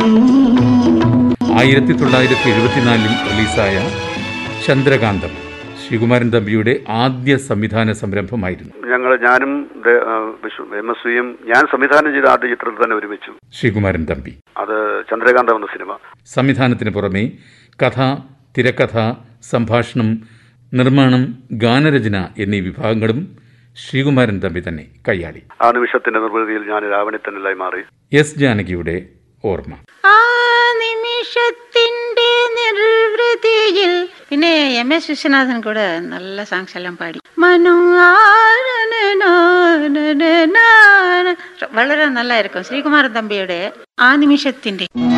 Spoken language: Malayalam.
ആയിരത്തി തൊള്ളായിരത്തി എഴുപത്തിനാലിൽ റിലീസായ ചന്ദ്രകാന്തം ശ്രീകുമാരൻ തമ്പിയുടെ ആദ്യ സംവിധാന സംരംഭമായിരുന്നു ഞങ്ങൾ ഞാനും ദേ- ആ, വിശ്വ- എം എസ് വിയും ഞാൻ സംവിധാനം ചെയ്ത ആദ്യ ചിത്രത്തിൽ തന്നെ ഒരുമിച്ചു ശ്രീകുമാരൻ തമ്പി അത് ചന്ദ്രകാന്തം എന്ന സിനിമ സംവിധാനത്തിന് പുറമെ കഥ തിരക്കഥ സംഭാഷണം നിർമ്മാണം ഗാനരചന എന്നീ വിഭാഗങ്ങളും ശ്രീകുമാരൻ തമ്പി തന്നെ കൈയാളി ആ നിമിഷത്തിന്റെ നിർവൃതിയിൽ ഞാൻ രാവണിത്തന്നലായി മാറി എസ് ജാനകിയുടെ ഓർമ്മ ആ നിമിഷത്തിന്റെ നിർവൃതിയിൽ പിന്നെ എം എസ് വിശ്വനാഥൻ കൂടെ നല്ല സോങ്സ് എല്ലാം പാടി മനു വളരെ നല്ലായിരിക്കും ശ്രീകുമാരൻ തമ്പിയുടെ ആ നിമിഷത്തിന്റെ